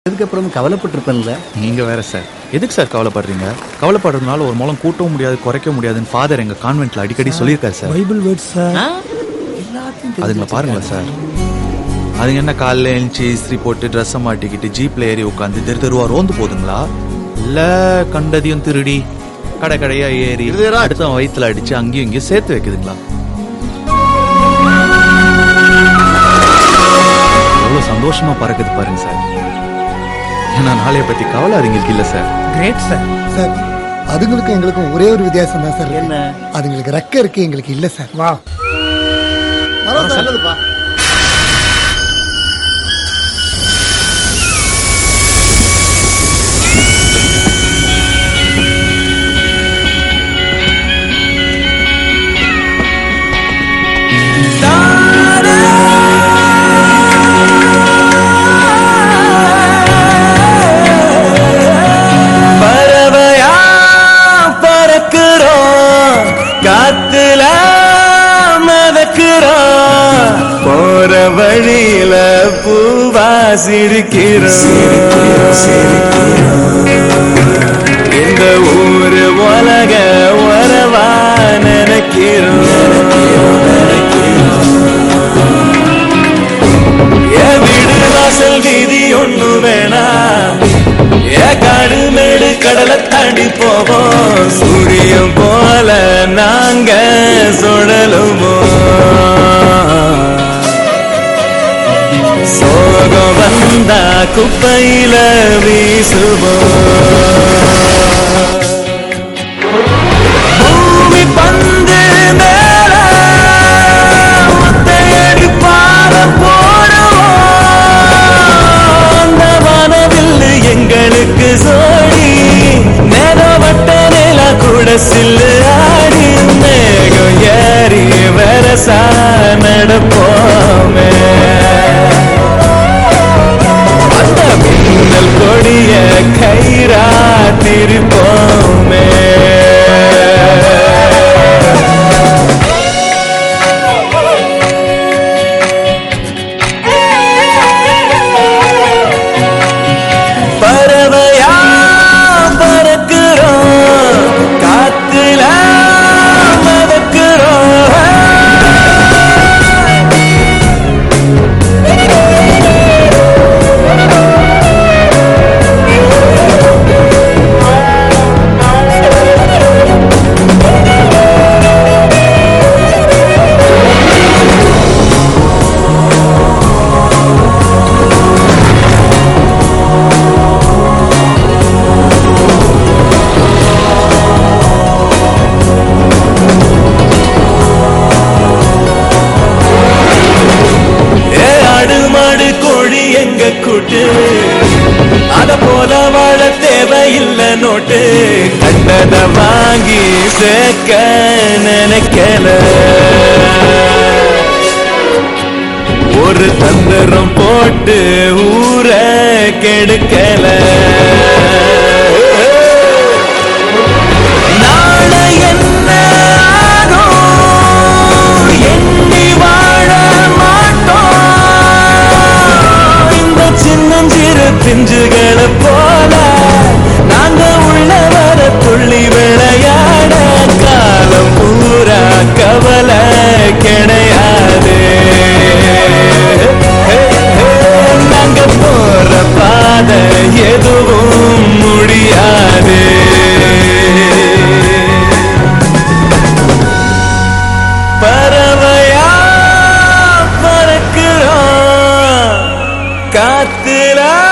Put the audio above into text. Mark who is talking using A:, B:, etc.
A: அதுக்கப்புறம் கவலைப்பட்டிருப்பேன்ல
B: நீங்க வேற சார் எதுக்கு சார் கவலைப்படுறீங்க கவலைப்படுறதுனால ஒரு மூலம் கூட்டவும் முடியாது குறைக்க முடியாதுன்னு ஃபாதர் எங்க கான்வென்ட்ல அடிக்கடி சொல்லியிருக்காரு சார்
C: பைபிள் வேர்ட்ஸ் சார்
A: எல்லாத்தையும்
B: அதுங்களை பாருங்களேன் சார் அதுங்க என்ன காலைல எழுந்துச்சு இஸ்திரி போட்டு ட்ரெஸ்ஸை மாட்டிக்கிட்டு ஜீப்ல ஏறி உட்காந்து தெரு தெருவா ரோந்து போதுங்களா இல்ல கண்டதையும் திருடி கடை கடையா ஏறி அடுத்த வயித்துல அடிச்சு அங்கேயும் இங்கேயும் சேர்த்து வைக்குதுங்களா எவ்வளவு சந்தோஷமா பறக்குது பாருங்க சார் ஏன்னா நாளைய பத்தி கவலை அதுங்களுக்கு இல்ல சார்
C: கிரேட் சார்
D: சார் அதுங்களுக்கும் எங்களுக்கும் ஒரே ஒரு வித்தியாசம் தான் சார்
A: என்ன?
D: அதுங்களுக்கு ரெக்க இருக்கு எங்களுக்கு இல்ல சார்
C: வா
D: நல்லதுப்பா
E: பறவையா பறக்கிறோம் காத்துல மதக்கிறோம் போற வழியில பூவா சிரிக்கிறோம் இந்த ஊரு உலக உறவா நினைக்கிறோம் என் வீடு வாசல் வீதி ஒண்ணு வேணாம் ஏ காடு மேடு கடலை தாண்டி போவோம் சூரியன் போல நாங்க சுழலுமோ சோகம் வந்தா குப்பையில வீசுவோம் பூமி பந்து மேல ஒத்தையடி பாலம் போடுவோம் அந்த வானவில்லு எங்களுக்கு சோடி நேரவட்ட நில கூட சில்லு ஆடி மேகம் ஏறி வரசா நடப்போமே அந்த மின்னல் கொடிய கயிறா திருப்போமே பறவையா பறக்கிறோம் காத்துல மதக்கிறோம் ஏ ஆடு மாடு கோழி எங்க கூட்டு அத போல வாழ தேவையில்லை நோட்டு கண்டத வாங்கி சேர்க்க நினைக்கல ஒரு தந்திரம் போட்டு ஊர கெடுக்கல நாளை என்ன ஆகும்? எண்ணி வாழ மாட்டோம் இந்த சின்னஞ்சிறு பிஞ்சுகளை போல நாங்க உள்ள வர துள்ளி விளையாட காலம் பூரா கவலை கிடையாது நாங்க போற பாதை எதுவும் முடியாது பறவையா பறக்கிறோம் காத்துல